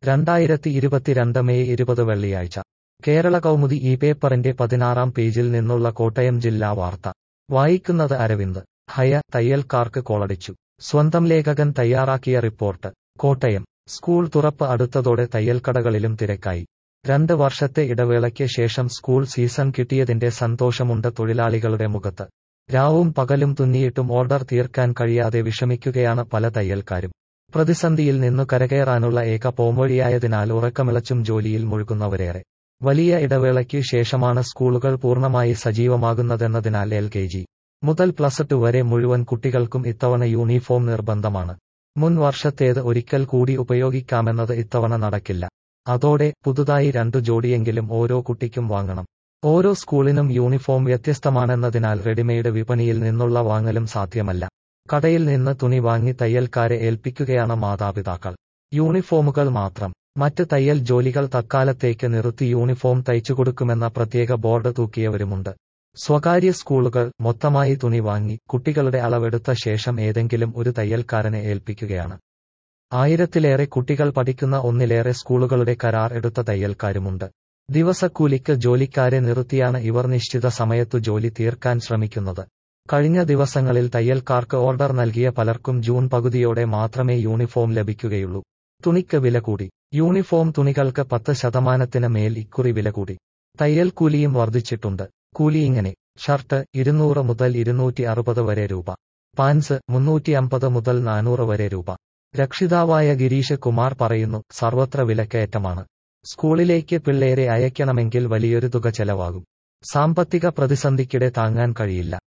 രണ്ടായിരത്തി ഇരുപത്തിരണ്ട് മെയ് ഇരുപത് വെള്ളിയാഴ്ച കേരള കൗമുദി ഈ പേപ്പറിന്റെ പതിനാറാം പേജിൽ നിന്നുള്ള കോട്ടയം ജില്ലാ വാർത്ത വായിക്കുന്നത് അരവിന്ദ് ഹയ തയ്യൽക്കാർക്ക് കോളടിച്ചു സ്വന്തം ലേഖകൻ തയ്യാറാക്കിയ റിപ്പോർട്ട് കോട്ടയം സ്കൂൾ തുറപ്പ് അടുത്തതോടെ തയ്യൽക്കടകളിലും തിരക്കായി രണ്ട് വർഷത്തെ ഇടവേളയ്ക്ക് ശേഷം സ്കൂൾ സീസൺ കിട്ടിയതിന്റെ സന്തോഷമുണ്ട് തൊഴിലാളികളുടെ മുഖത്ത് രാവും പകലും തുന്നിയിട്ടും ഓർഡർ തീർക്കാൻ കഴിയാതെ വിഷമിക്കുകയാണ് പല തയ്യൽക്കാരും പ്രതിസന്ധിയിൽ നിന്നു കരകയറാനുള്ള ഏക പോംവഴിയായതിനാൽ ഉറക്കമിളച്ചും ജോലിയിൽ മുഴുകുന്നവരേറെ വലിയ ഇടവേളയ്ക്ക് ശേഷമാണ് സ്കൂളുകൾ പൂർണ്ണമായി സജീവമാകുന്നതെന്നതിനാൽ എൽ കെ ജി മുതൽ പ്ലസ് ടു വരെ മുഴുവൻ കുട്ടികൾക്കും ഇത്തവണ യൂണിഫോം നിർബന്ധമാണ് മുൻ വർഷത്തേത് ഒരിക്കൽ കൂടി ഉപയോഗിക്കാമെന്നത് ഇത്തവണ നടക്കില്ല അതോടെ പുതുതായി രണ്ടു ജോഡിയെങ്കിലും ഓരോ കുട്ടിക്കും വാങ്ങണം ഓരോ സ്കൂളിനും യൂണിഫോം വ്യത്യസ്തമാണെന്നതിനാൽ റെഡിമെയ്ഡ് വിപണിയിൽ നിന്നുള്ള വാങ്ങലും സാധ്യമല്ല കടയിൽ നിന്ന് തുണി വാങ്ങി തയ്യൽക്കാരെ ഏൽപ്പിക്കുകയാണ് മാതാപിതാക്കൾ യൂണിഫോമുകൾ മാത്രം മറ്റ് തയ്യൽ ജോലികൾ തക്കാലത്തേക്ക് നിർത്തി യൂണിഫോം തയ്ച്ചുകൊടുക്കുമെന്ന പ്രത്യേക ബോർഡ് തൂക്കിയവരുമുണ്ട് സ്വകാര്യ സ്കൂളുകൾ മൊത്തമായി തുണി വാങ്ങി കുട്ടികളുടെ അളവെടുത്ത ശേഷം ഏതെങ്കിലും ഒരു തയ്യൽക്കാരനെ ഏൽപ്പിക്കുകയാണ് ആയിരത്തിലേറെ കുട്ടികൾ പഠിക്കുന്ന ഒന്നിലേറെ സ്കൂളുകളുടെ കരാർ എടുത്ത തയ്യൽക്കാരുമുണ്ട് ദിവസക്കൂലിക്ക് ജോലിക്കാരെ നിർത്തിയാണ് ഇവർ നിശ്ചിത സമയത്തു ജോലി തീർക്കാൻ ശ്രമിക്കുന്നത് കഴിഞ്ഞ ദിവസങ്ങളിൽ തയ്യൽക്കാർക്ക് ഓർഡർ നൽകിയ പലർക്കും ജൂൺ പകുതിയോടെ മാത്രമേ യൂണിഫോം ലഭിക്കുകയുള്ളൂ തുണിക്ക് വില കൂടി യൂണിഫോം തുണികൾക്ക് പത്ത് ശതമാനത്തിന് മേൽ ഇക്കുറി വില കൂടി തയ്യൽ കൂലിയും വർദ്ധിച്ചിട്ടുണ്ട് കൂലി ഇങ്ങനെ ഷർട്ട് ഇരുന്നൂറ് മുതൽ ഇരുന്നൂറ്റി അറുപത് വരെ രൂപ പാൻസ് മുന്നൂറ്റി അമ്പത് മുതൽ നാനൂറ് വരെ രൂപ രക്ഷിതാവായ ഗിരീഷ് കുമാർ പറയുന്നു സർവത്ര വിലക്കയറ്റമാണ് സ്കൂളിലേക്ക് പിള്ളേരെ അയക്കണമെങ്കിൽ വലിയൊരു തുക ചെലവാകും സാമ്പത്തിക പ്രതിസന്ധിക്കിടെ താങ്ങാൻ കഴിയില്ല